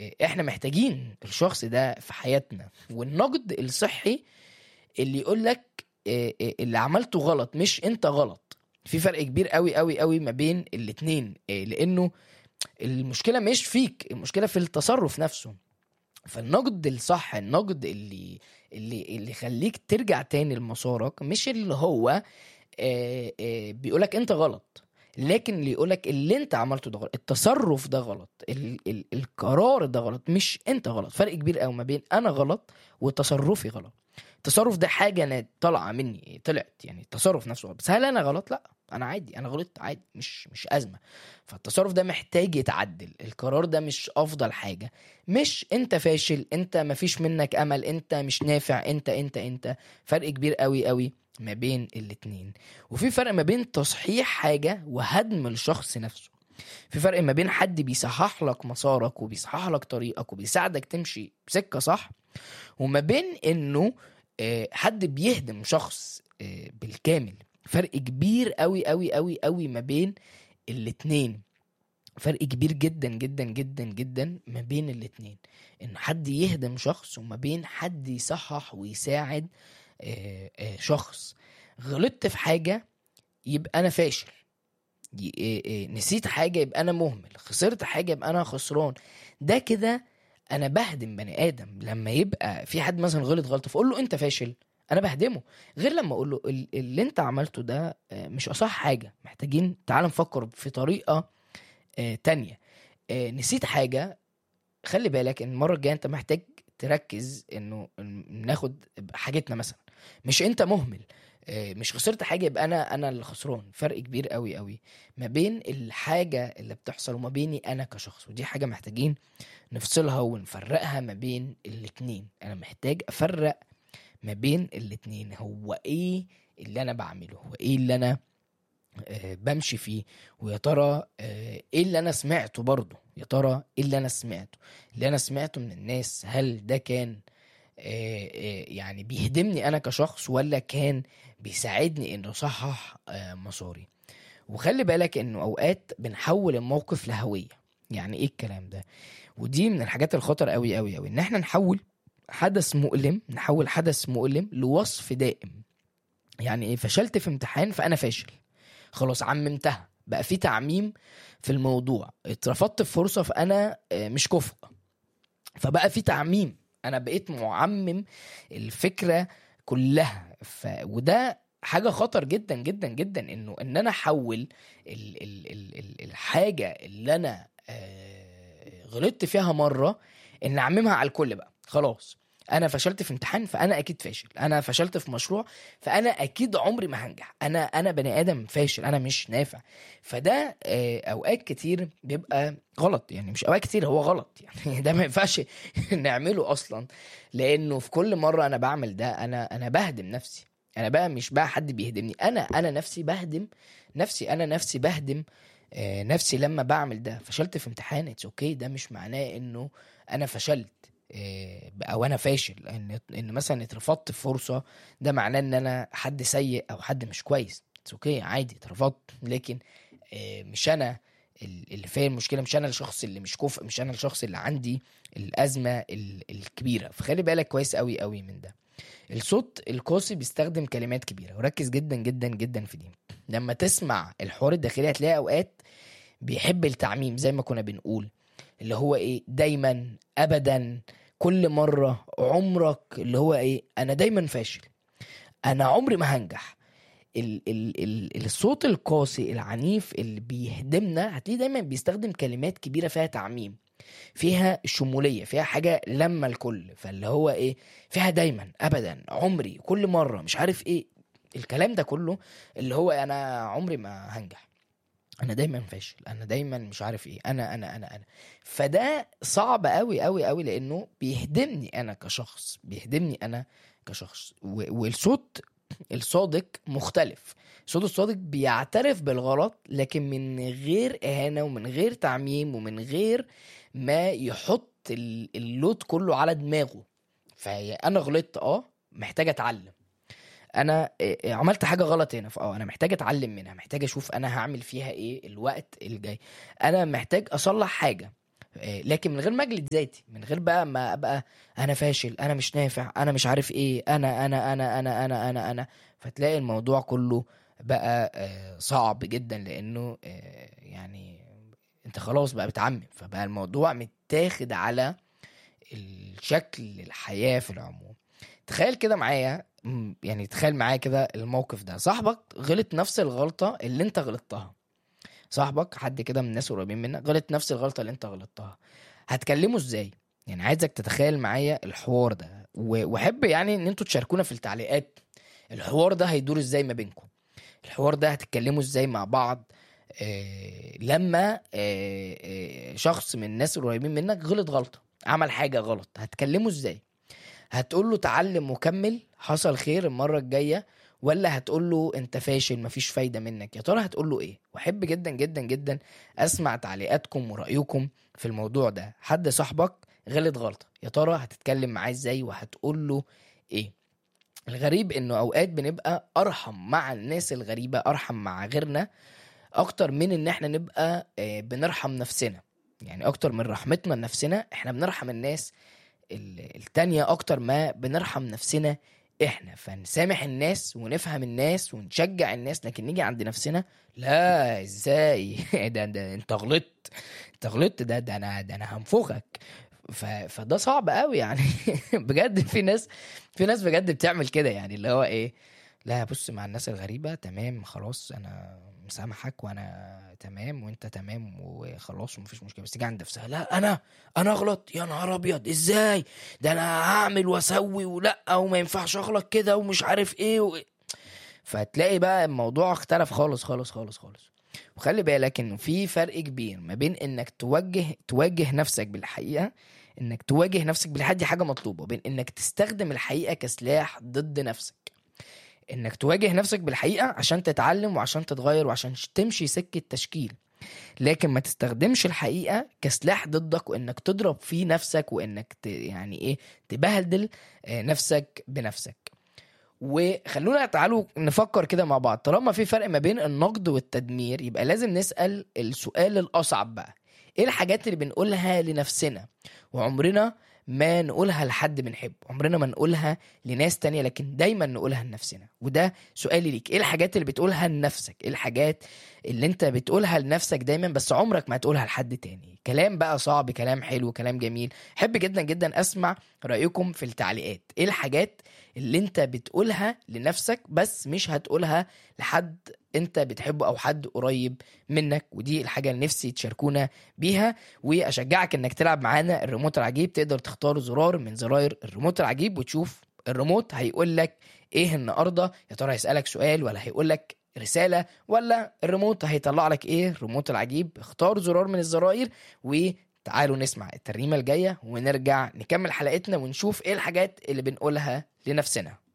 آه، احنا محتاجين الشخص ده في حياتنا والنقد الصحي اللي يقول لك آه، آه، اللي عملته غلط مش انت غلط في فرق كبير قوي قوي قوي ما بين الاتنين آه، لانه المشكله مش فيك المشكله في التصرف نفسه فالنقد الصح النقد اللي اللي اللي يخليك ترجع تاني لمسارك مش اللي هو آه، آه، بيقولك انت غلط لكن اللي يقولك اللي انت عملته ده غلط التصرف ده غلط ال ال القرار ده غلط مش انت غلط فرق كبير قوي ما بين انا غلط وتصرفي غلط التصرف ده حاجه انا طالعه مني طلعت يعني التصرف نفسه غلط بس هل انا غلط لا انا عادي انا غلطت عادي مش مش ازمه فالتصرف ده محتاج يتعدل القرار ده مش افضل حاجه مش انت فاشل انت مفيش منك امل انت مش نافع انت انت انت فرق كبير قوي قوي ما بين الاتنين وفي فرق ما بين تصحيح حاجه وهدم الشخص نفسه في فرق ما بين حد بيصحح لك مسارك وبيصحح لك طريقك وبيساعدك تمشي بسكه صح وما بين انه آه، حد بيهدم شخص آه، بالكامل فرق كبير قوي قوي قوي قوي ما بين الاتنين فرق كبير جدا جدا جدا جدا ما بين الاتنين ان حد يهدم شخص وما بين حد يصحح ويساعد آه، آه، شخص غلطت في حاجة يبقى انا فاشل ي- آه، آه، نسيت حاجة يبقى انا مهمل خسرت حاجة يبقى انا خسران ده كده انا بهدم بني ادم لما يبقى في حد مثلا غلط غلطه فاقول له انت فاشل انا بهدمه غير لما اقول له ال- اللي انت عملته ده آه، مش اصح حاجه محتاجين تعال نفكر في طريقه آه، تانية آه، نسيت حاجه خلي بالك ان المره الجايه انت محتاج تركز انه إن ناخد حاجتنا مثلا مش انت مهمل آه، مش خسرت حاجه يبقى انا انا اللي خسران فرق كبير قوي قوي ما بين الحاجه اللي بتحصل وما بيني انا كشخص ودي حاجه محتاجين نفصلها ونفرقها ما بين الاتنين انا محتاج افرق ما بين الاتنين هو ايه اللي انا بعمله هو ايه اللي انا آه، بمشي فيه ويا ترى آه، ايه اللي انا سمعته برضه يا ترى ايه اللي انا سمعته اللي انا سمعته من الناس هل ده كان آه، آه، يعني بيهدمني انا كشخص ولا كان بيساعدني انه اصحح آه، مساري وخلي بالك انه اوقات بنحول الموقف لهويه يعني ايه الكلام ده ودي من الحاجات الخطر قوي قوي قوي ان احنا نحول حدث مؤلم نحول حدث مؤلم لوصف دائم يعني ايه فشلت في امتحان فانا فاشل خلاص عممتها بقى في تعميم في الموضوع اترفضت في فرصه فانا آه، مش كفء فبقى في تعميم انا بقيت معمم الفكره كلها ف... وده حاجه خطر جدا جدا جدا انه ان انا احول ال... ال... ال... ال... الحاجه اللي انا آه، غلطت فيها مره ان اعممها على الكل بقى خلاص انا فشلت في امتحان فانا اكيد فاشل انا فشلت في مشروع فانا اكيد عمري ما هنجح انا انا بني ادم فاشل انا مش نافع فده آه، اوقات كتير بيبقى غلط يعني مش اوقات كتير هو غلط يعني ده ما ينفعش نعمله اصلا لانه في كل مره انا بعمل ده انا انا بهدم نفسي انا بقى مش بقى حد بيهدمني انا انا نفسي بهدم نفسي انا نفسي بهدم آه، نفسي لما بعمل ده فشلت في امتحان اتس اوكي ده مش معناه انه انا فشلت آه، او انا فاشل ان ان مثلا اترفضت في فرصه ده معناه ان انا حد سيء او حد مش كويس اتس اوكي عادي اترفضت لكن آه، مش انا ال- اللي فيا المشكله مش انا الشخص اللي مش كفء مش انا الشخص اللي عندي الازمه ال- الكبيره فخلي بالك كويس قوي قوي من ده الصوت القاسي بيستخدم كلمات كبيره وركز جدا جدا جدا في دي لما تسمع الحوار الداخلي هتلاقي اوقات بيحب التعميم زي ما كنا بنقول اللي هو ايه دايما ابدا كل مره عمرك اللي هو ايه انا دايما فاشل انا عمري ما هنجح ال ال ال الصوت القاسي العنيف اللي بيهدمنا هتلاقيه دايما بيستخدم كلمات كبيره فيها تعميم فيها شموليه فيها حاجه لما الكل فاللي هو ايه فيها دايما ابدا عمري كل مره مش عارف ايه الكلام ده كله اللي هو انا عمري ما هنجح انا دايما فاشل انا دايما مش عارف ايه انا انا انا انا فده صعب قوي قوي قوي لانه بيهدمني انا كشخص بيهدمني انا كشخص و- والصوت الصادق مختلف الصوت الصادق بيعترف بالغلط لكن من غير اهانه ومن غير تعميم ومن غير ما يحط ال- اللود كله على دماغه فانا غلطت اه محتاج اتعلم انا إيه، عملت حاجه غلط هنا فاه انا محتاج اتعلم منها محتاج اشوف انا هعمل فيها ايه الوقت الجاي انا محتاج اصلح حاجه آه، لكن من غير ما اجلد ذاتي من غير بقى ما ابقى انا فاشل انا مش نافع انا مش عارف ايه انا انا انا انا انا انا انا فتلاقي الموضوع كله بقى آه، صعب جدا لانه آه، يعني انت خلاص بقى بتعمم فبقى الموضوع متاخد على الشكل الحياة في العموم تخيل كده معايا م، يعني تخيل معايا كده الموقف ده صاحبك غلط نفس الغلطة اللي انت غلطتها صاحبك حد كده من الناس قريبين منك غلط نفس الغلطة اللي انت غلطتها هتكلمه ازاي يعني عايزك تتخيل معايا الحوار ده و- واحب يعني ان انتوا تشاركونا في التعليقات الحوار ده هيدور ازاي ما بينكم الحوار ده هتتكلموا ازاي مع بعض آه لما آه آه شخص من الناس القريبين منك غلط غلطة عمل حاجة غلط هتكلمه ازاي هتقول له تعلم وكمل حصل خير المرة الجاية ولا هتقول له انت فاشل مفيش فايدة منك يا ترى هتقول له ايه واحب جدا جدا جدا اسمع تعليقاتكم ورأيكم في الموضوع ده حد صاحبك غلط غلطة يا ترى هتتكلم معاه ازاي وهتقول له ايه الغريب انه اوقات بنبقى ارحم مع الناس الغريبة ارحم مع غيرنا اكتر من ان احنا نبقى آه، بنرحم نفسنا يعني اكتر من رحمتنا لنفسنا احنا بنرحم الناس ال- التانية اكتر ما بنرحم نفسنا احنا فنسامح الناس ونفهم الناس ونشجع الناس لكن نيجي عند نفسنا لا ازاي ده, ده انت غلطت انت غلطت ده ده انا ده انا هنفخك ف... فده صعب قوي يعني بجد في ناس في ناس بجد بتعمل كده يعني اللي هو ايه لا بص مع الناس الغريبة تمام خلاص انا مسامحك وانا تمام وانت تمام وخلاص ومفيش مشكلة بس تيجي عند نفسها لا انا انا اغلط يا نهار ابيض ازاي ده انا هعمل واسوي ولا وما ينفعش اغلط كده ومش عارف ايه و... فتلاقي بقى الموضوع اختلف خالص خالص خالص خالص وخلي بالك انه في فرق كبير ما بين انك توجه تواجه نفسك بالحقيقة انك تواجه نفسك بالحقيقة دي حاجة مطلوبة وبين انك تستخدم الحقيقة كسلاح ضد نفسك انك تواجه نفسك بالحقيقة عشان تتعلم وعشان تتغير وعشان تمشي سكة تشكيل لكن ما تستخدمش الحقيقة كسلاح ضدك وانك تضرب فيه نفسك وانك ت... يعني ايه تبهدل آه، نفسك بنفسك وخلونا تعالوا نفكر كده مع بعض طالما في فرق ما بين النقد والتدمير يبقى لازم نسأل السؤال الأصعب بقى ايه الحاجات اللي بنقولها لنفسنا وعمرنا ما نقولها لحد بنحبه عمرنا ما نقولها لناس تانية لكن دايما نقولها لنفسنا وده سؤالي ليك ايه الحاجات اللي بتقولها لنفسك ايه الحاجات اللي انت بتقولها لنفسك دايما بس عمرك ما هتقولها لحد تاني كلام بقى صعب كلام حلو كلام جميل حب جدا جدا اسمع رأيكم في التعليقات ايه الحاجات اللي انت بتقولها لنفسك بس مش هتقولها لحد انت بتحبه او حد قريب منك ودي الحاجة اللي نفسي تشاركونا بيها واشجعك انك تلعب معانا الريموت العجيب تقدر تختار زرار من زراير الريموت العجيب وتشوف الريموت هيقول لك ايه النهارده يا ترى هيسالك سؤال ولا هيقول لك رساله ولا الريموت هيطلع لك ايه الريموت العجيب اختار زرار من الزراير وتعالوا نسمع الترنيمه الجايه ونرجع نكمل حلقتنا ونشوف ايه الحاجات اللي بنقولها لنفسنا